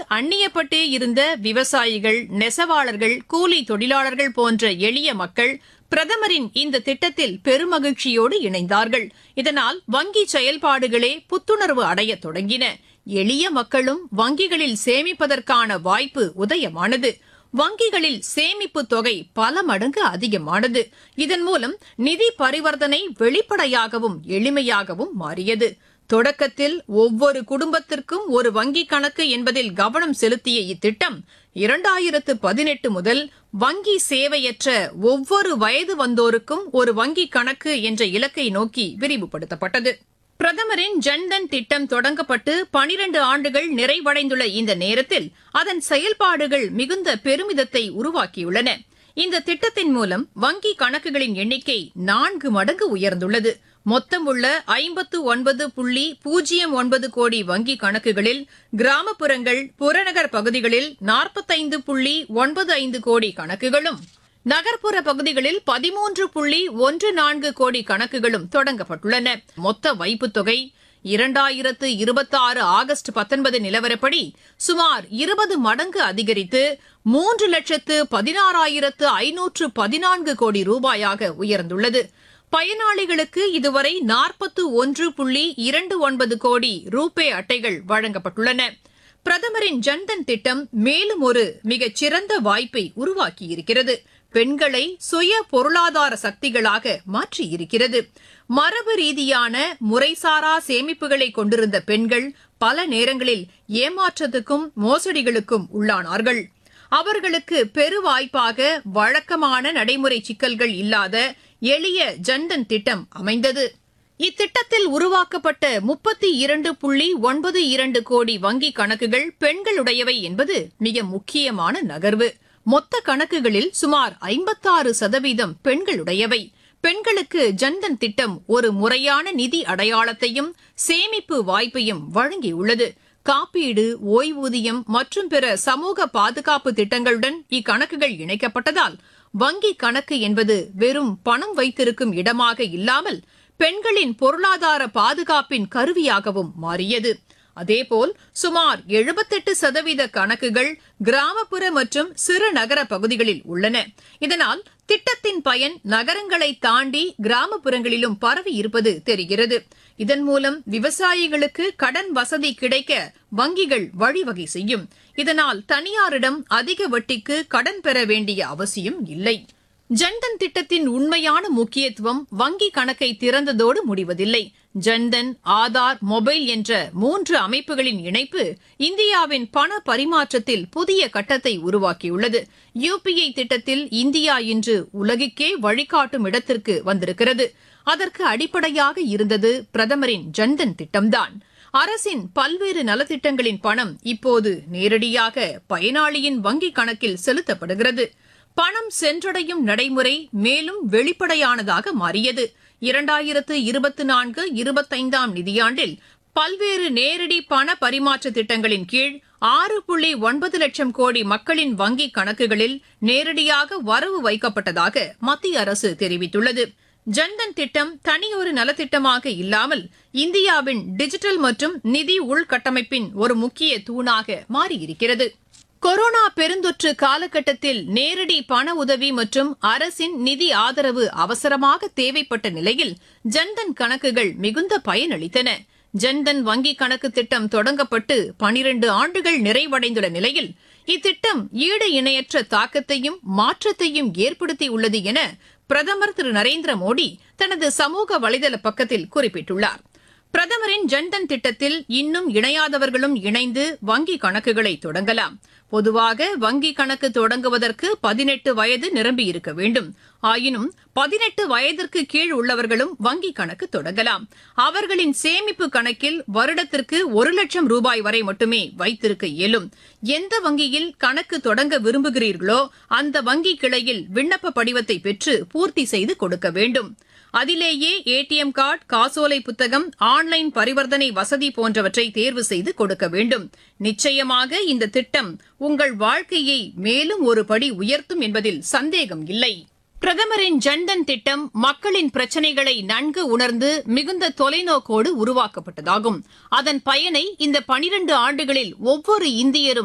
அந்நியப்பட்டே இருந்த விவசாயிகள் நெசவாளர்கள் கூலி தொழிலாளர்கள் போன்ற எளிய மக்கள் பிரதமரின் இந்த திட்டத்தில் பெருமகிழ்ச்சியோடு இணைந்தார்கள் இதனால் வங்கி செயல்பாடுகளே புத்துணர்வு அடையத் தொடங்கின எளிய மக்களும் வங்கிகளில் சேமிப்பதற்கான வாய்ப்பு உதயமானது வங்கிகளில் சேமிப்பு தொகை பல மடங்கு அதிகமானது இதன் மூலம் நிதி பரிவர்த்தனை வெளிப்படையாகவும் எளிமையாகவும் மாறியது தொடக்கத்தில் ஒவ்வொரு குடும்பத்திற்கும் ஒரு வங்கிக் கணக்கு என்பதில் கவனம் செலுத்திய இத்திட்டம் இரண்டாயிரத்து பதினெட்டு முதல் வங்கி சேவையற்ற ஒவ்வொரு வயது வந்தோருக்கும் ஒரு வங்கிக் கணக்கு என்ற இலக்கை நோக்கி விரிவுபடுத்தப்பட்டது பிரதமரின் ஜன்தன் திட்டம் தொடங்கப்பட்டு பனிரண்டு ஆண்டுகள் நிறைவடைந்துள்ள இந்த நேரத்தில் அதன் செயல்பாடுகள் மிகுந்த பெருமிதத்தை உருவாக்கியுள்ளன இந்த திட்டத்தின் மூலம் வங்கி கணக்குகளின் எண்ணிக்கை நான்கு மடங்கு உயர்ந்துள்ளது மொத்தம் உள்ள ஐம்பத்து ஒன்பது புள்ளி பூஜ்ஜியம் ஒன்பது கோடி வங்கி கணக்குகளில் கிராமப்புறங்கள் புறநகர் பகுதிகளில் நாற்பத்தைந்து புள்ளி ஒன்பது ஐந்து கோடி கணக்குகளும் நகர்ப்புற பகுதிகளில் பதிமூன்று புள்ளி ஒன்று நான்கு கோடி கணக்குகளும் தொடங்கப்பட்டுள்ளன மொத்த வைப்புத் தொகை இரண்டாயிரத்து இருபத்தாறு ஆகஸ்ட் பத்தொன்பது நிலவரப்படி சுமார் இருபது மடங்கு அதிகரித்து மூன்று லட்சத்து பதினாறாயிரத்து ஐநூற்று பதினான்கு கோடி ரூபாயாக உயர்ந்துள்ளது பயனாளிகளுக்கு இதுவரை நாற்பத்து ஒன்று புள்ளி இரண்டு ஒன்பது கோடி ரூபே அட்டைகள் வழங்கப்பட்டுள்ளன பிரதமரின் ஜன்தன் திட்டம் மேலும் ஒரு மிகச் சிறந்த வாய்ப்பை உருவாக்கியிருக்கிறது பெண்களை சுய பொருளாதார சக்திகளாக மாற்றியிருக்கிறது மரபு ரீதியான முறைசாரா சேமிப்புகளை கொண்டிருந்த பெண்கள் பல நேரங்களில் ஏமாற்றத்துக்கும் மோசடிகளுக்கும் உள்ளானார்கள் அவர்களுக்கு பெருவாய்ப்பாக வழக்கமான நடைமுறை சிக்கல்கள் இல்லாத எளிய ஜன்தன் திட்டம் அமைந்தது இத்திட்டத்தில் உருவாக்கப்பட்ட முப்பத்தி இரண்டு புள்ளி ஒன்பது இரண்டு கோடி வங்கி கணக்குகள் பெண்களுடையவை என்பது மிக முக்கியமான நகர்வு மொத்த கணக்குகளில் சுமார் ஐம்பத்தாறு சதவீதம் பெண்களுடையவை பெண்களுக்கு ஜன்தன் திட்டம் ஒரு முறையான நிதி அடையாளத்தையும் சேமிப்பு வாய்ப்பையும் வழங்கியுள்ளது காப்பீடு ஓய்வூதியம் மற்றும் பிற சமூக பாதுகாப்பு திட்டங்களுடன் இக்கணக்குகள் இணைக்கப்பட்டதால் வங்கி கணக்கு என்பது வெறும் பணம் வைத்திருக்கும் இடமாக இல்லாமல் பெண்களின் பொருளாதார பாதுகாப்பின் கருவியாகவும் மாறியது அதேபோல் சுமார் எழுபத்தெட்டு சதவீத கணக்குகள் கிராமப்புற மற்றும் சிறு நகர பகுதிகளில் உள்ளன இதனால் திட்டத்தின் பயன் நகரங்களை தாண்டி கிராமப்புறங்களிலும் பரவி இருப்பது தெரிகிறது இதன் மூலம் விவசாயிகளுக்கு கடன் வசதி கிடைக்க வங்கிகள் வழிவகை செய்யும் இதனால் தனியாரிடம் அதிக வட்டிக்கு கடன் பெற வேண்டிய அவசியம் இல்லை ஜன்தன் திட்டத்தின் உண்மையான முக்கியத்துவம் வங்கி கணக்கை திறந்ததோடு முடிவதில்லை ஜன்தன் ஆதார் மொபைல் என்ற மூன்று அமைப்புகளின் இணைப்பு இந்தியாவின் பண பரிமாற்றத்தில் புதிய கட்டத்தை உருவாக்கியுள்ளது யுபிஐ திட்டத்தில் இந்தியா இன்று உலகுக்கே வழிகாட்டும் இடத்திற்கு வந்திருக்கிறது அதற்கு அடிப்படையாக இருந்தது பிரதமரின் ஜன்தன் திட்டம்தான் அரசின் பல்வேறு நலத்திட்டங்களின் பணம் இப்போது நேரடியாக பயனாளியின் வங்கிக் கணக்கில் செலுத்தப்படுகிறது பணம் சென்றடையும் நடைமுறை மேலும் வெளிப்படையானதாக மாறியது இரண்டாயிரத்து இருபத்தி நான்கு இருபத்தைந்தாம் நிதியாண்டில் பல்வேறு நேரடி பண பரிமாற்ற திட்டங்களின் கீழ் ஆறு புள்ளி ஒன்பது லட்சம் கோடி மக்களின் வங்கிக் கணக்குகளில் நேரடியாக வரவு வைக்கப்பட்டதாக மத்திய அரசு தெரிவித்துள்ளது ஜன்தன் திட்டம் தனியொரு நலத்திட்டமாக இல்லாமல் இந்தியாவின் டிஜிட்டல் மற்றும் நிதி உள்கட்டமைப்பின் ஒரு முக்கிய தூணாக மாறியிருக்கிறது கொரோனா பெருந்தொற்று காலகட்டத்தில் நேரடி பண உதவி மற்றும் அரசின் நிதி ஆதரவு அவசரமாக தேவைப்பட்ட நிலையில் ஜன்தன் கணக்குகள் மிகுந்த பயனளித்தன ஜன்தன் வங்கி கணக்கு திட்டம் தொடங்கப்பட்டு பனிரண்டு ஆண்டுகள் நிறைவடைந்துள்ள நிலையில் இத்திட்டம் ஈடு இணையற்ற தாக்கத்தையும் மாற்றத்தையும் ஏற்படுத்தியுள்ளது என பிரதமர் திரு நரேந்திர மோடி தனது சமூக வலைதள பக்கத்தில் குறிப்பிட்டுள்ளார் பிரதமரின் ஜன்தன் திட்டத்தில் இன்னும் இணையாதவர்களும் இணைந்து வங்கி கணக்குகளை தொடங்கலாம் பொதுவாக வங்கி கணக்கு தொடங்குவதற்கு பதினெட்டு வயது நிரம்பியிருக்க வேண்டும் ஆயினும் பதினெட்டு வயதிற்கு கீழ் உள்ளவர்களும் வங்கி கணக்கு தொடங்கலாம் அவர்களின் சேமிப்பு கணக்கில் வருடத்திற்கு ஒரு லட்சம் ரூபாய் வரை மட்டுமே வைத்திருக்க இயலும் எந்த வங்கியில் கணக்கு தொடங்க விரும்புகிறீர்களோ அந்த வங்கி கிளையில் விண்ணப்ப படிவத்தை பெற்று பூர்த்தி செய்து கொடுக்க வேண்டும் அதிலேயே ஏடிஎம் கார்டு காசோலை புத்தகம் ஆன்லைன் பரிவர்த்தனை வசதி போன்றவற்றை தேர்வு செய்து கொடுக்க வேண்டும் நிச்சயமாக இந்த திட்டம் உங்கள் வாழ்க்கையை மேலும் ஒரு படி உயர்த்தும் என்பதில் சந்தேகம் இல்லை பிரதமரின் ஜன்தன் திட்டம் மக்களின் பிரச்சனைகளை நன்கு உணர்ந்து மிகுந்த தொலைநோக்கோடு உருவாக்கப்பட்டதாகும் அதன் பயனை இந்த பனிரண்டு ஆண்டுகளில் ஒவ்வொரு இந்தியரும்